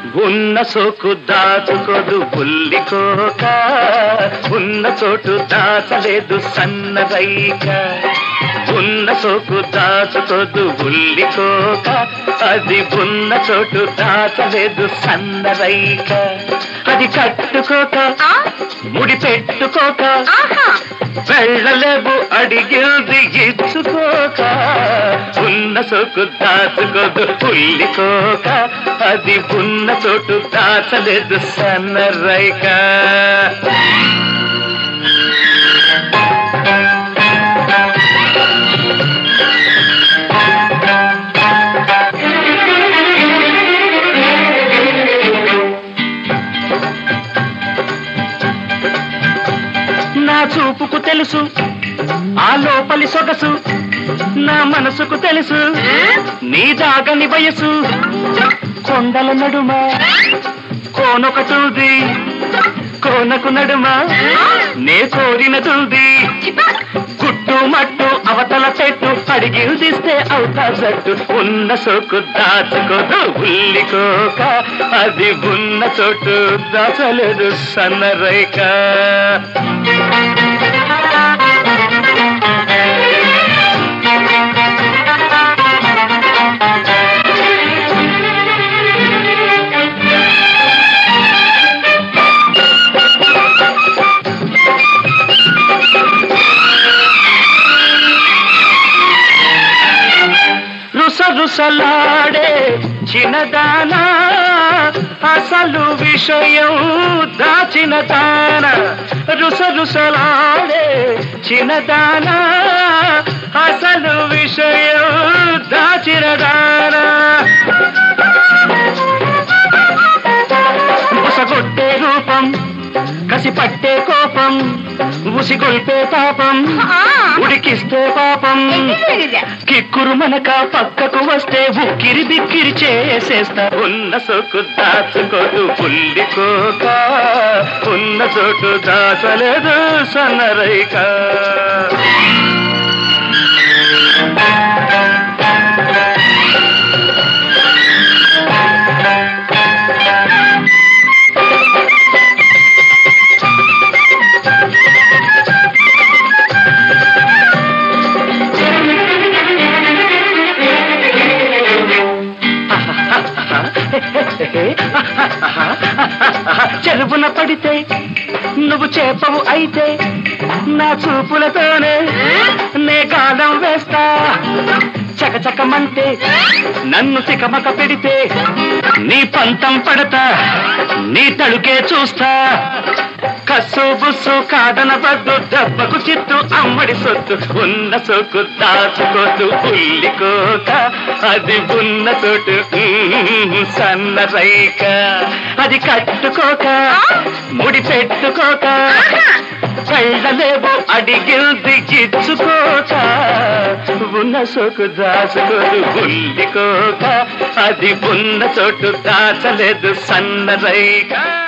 ఉన్న సోకు దాచుకోదు బుల్లికోక ఉన్న చోటు దాచలేదు సన్నరైక ఉన్న సోకు దాచుకోదు బుల్లికోక అది ఉన్న చోటు దాచలేదు సన్నరైక అది కట్టుకోక ఆ ముడి పెట్టుకోక ఆహా వెళ్ళలేవు అడిగింది ఇచ్చుకోక ఉన్న సోకు దాచుకోదు పుల్లికోక అది ఉన్న చోటు దాచలేదు సన్నరైక నా చూపుకు తెలుసు ఆ లోపలి సొగసు నా మనసుకు తెలుసు నీ దాగని వయసు కొండల నడుమ కోనొకటుంది కోనకు నడుమ నే కోరిన తుంది గుట్టు మట్టు అవతల పెట్టు అడిగిదిస్తే అవుతా జట్టు ఉన్న సోకు దాచుకోదు ఉల్లికోక అది ఉన్న చోటు దాచలేదు సన్నరైక రుస రుసలాడే చిన్నదానా అసలు విషయం దాచిన దాన రుస రుసలాడే చిన్నదానా అసలు విషయం దాచిన దానా ఉసగొట్టే రూపం కసి పట్టే కోపం ఉసిగొల్పే పాపం ఆ. ఉడికిస్తే పాపం ఎగిరిపోయింది. కిక్కురు మనక పక్కకు వస్తే ఉక్కిరి బిక్కిరి చేసేస్తా ఉన్న సొక్కు దాచుకోదు పుల్లికోక ఉన్న చోటు దాచలేదు సన్నరైక చెరుపున పడితే నువ్వు చేపవు అయితే నా చూపులతోనే నే గాలం వేస్తా చకచకమంటే నన్ను తికమక పెడితే నీ పంతం పడతా నీ తడుకే చూస్తా కస్సు బుస్సు కాదన పద్దు దెబ్బకు చిత్తు అమ్మడి సొత్తు ఉన్న సొక్కు దాచుకోదు ఉల్లికోక అది ఉన్న చోటు ఉమ్, సన్న రైక అది కట్టుకోక ముడి పెట్టుకోక వెళ్ళలేవు అడిగింది ఇచ్చుకోక ఉన్న సోకు దాచుకోదు ఉల్లికోక అది ఉన్న చోటు దాచలేదు సన్న రైక